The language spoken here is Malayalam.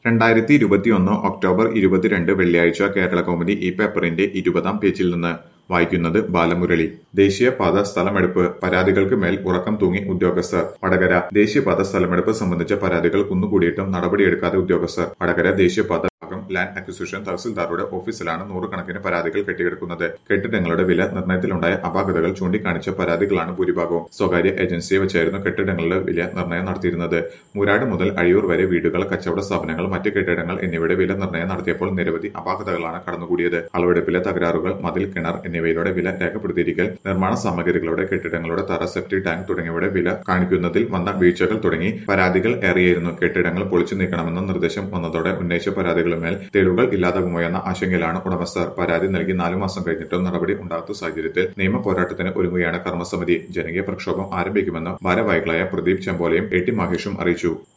രണ്ടായിരത്തി ഇരുപത്തിയൊന്ന് ഒക്ടോബർ ഇരുപത്തിരണ്ട് വെള്ളിയാഴ്ച കേരളകൗമുദി ഈ പേപ്പറിന്റെ ഇരുപതാം പേജിൽ നിന്ന് വായിക്കുന്നത് ബാലമുരളി ദേശീയപാത സ്ഥലമെടുപ്പ് പരാതികൾക്ക് മേൽ ഉറക്കം തൂങ്ങി ഉദ്യോഗസ്ഥർ വടകര ദേശീയപാത സ്ഥലമെടുപ്പ് സംബന്ധിച്ച പരാതികൾ കുന്നുകൂടിയിട്ടും നടപടിയെടുക്കാതെ ഉദ്യോഗസ്ഥർ വടകര ദേശീയപാത ഭാഗം ലാൻഡ് അക്വിസിഷൻ തഹസിൽദാറുടെ ഓഫീസിലാണ് നൂറുകണക്കിന് പരാതികൾ കെട്ടിക്കിടക്കുന്നത് കെട്ടിടങ്ങളുടെ വില നിർണ്ണയത്തിലുണ്ടായ അപാകതകൾ ചൂണ്ടിക്കാണിച്ച പരാതികളാണ് ഭൂരിഭാഗവും സ്വകാര്യ ഏജൻസിയെ വെച്ചായിരുന്നു കെട്ടിടങ്ങളുടെ വില നിർണ്ണയം നടത്തിയിരുന്നത് മുരാട് മുതൽ അഴിയൂർ വരെ വീടുകൾ കച്ചവട സ്ഥാപനങ്ങൾ മറ്റ് കെട്ടിടങ്ങൾ എന്നിവയുടെ വില നിർണ്ണയം നടത്തിയപ്പോൾ നിരവധി അപാകതകളാണ് കടന്നുകൂടിയത് അളവെടുപ്പിലെ തകരാറുകൾ മതിൽ കിണർ എന്നിവയുടെ വില രേഖപ്പെടുത്തിയിരിക്കൽ നിർമ്മാണ സാമഗ്രികളുടെ കെട്ടിടങ്ങളുടെ തറ സെപ്റ്റി ടാങ്ക് തുടങ്ങിയവയുടെ വില കാണിക്കുന്നതിൽ വന്ന വീഴ്ചകൾ തുടങ്ങി പരാതികൾ ഏറെയായിരുന്നു കെട്ടിടങ്ങൾ പൊളിച്ചു നീക്കണമെന്ന നിർദ്ദേശം വന്നതോടെ ഉന്നയിച്ച പരാതികളുമേൽ തെളിവുകൾ ഇല്ലാതാകുമോ എന്ന ആശങ്കയിലാണ് ഉടമസ്ഥർ പരാതി നൽകി നാലു മാസം കഴിഞ്ഞിട്ടും നടപടി ഉണ്ടാകാത്ത സാഹചര്യത്തിൽ നിയമ പോരാട്ടത്തിന് ഒരുങ്ങുകയാണ് കർമ്മസമിതി ജനകീയ പ്രക്ഷോഭം ആരംഭിക്കുമെന്ന് ഭാരവാഹികളായ പ്രദീപ് ചെമ്പോലയും എ ടി മഹേഷും അറിയിച്ചു